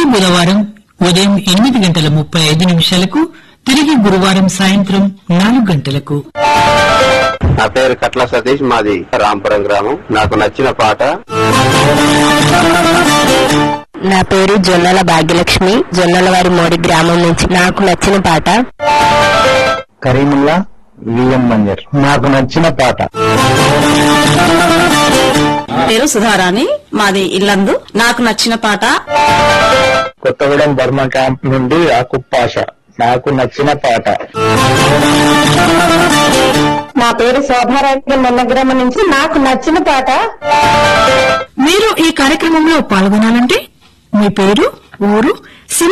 బుధవారం ఉదయం ఎనిమిది గంటల ముప్పై ఐదు నిమిషాలకు తిరిగి గురువారం సాయంత్రం నాలుగు గంటలకు నా పేరు కట్ల సతీష్ మాది రాంపురం గ్రామం నాకు నచ్చిన పాట నా పేరు జొన్నల భాగ్యలక్ష్మి జొన్నల వారి మోడి గ్రామం నుంచి నాకు నచ్చిన పాట కరీముల్లా విఎం మంజర్ నాకు నచ్చిన పాట పేరు సుధారాణి మాది ఇల్లందు నాకు నచ్చిన పాట కొత్తగూడెం బర్మా క్యాంప్ నుండి ఆకుప్పాష నాకు నచ్చిన పాట నా పేరు శోభారాణి మొన్నగ్రామం నుంచి నాకు నచ్చిన పాట మీరు ఈ కార్యక్రమంలో పాల్గొనాలంటే మీ పేరు ఊరు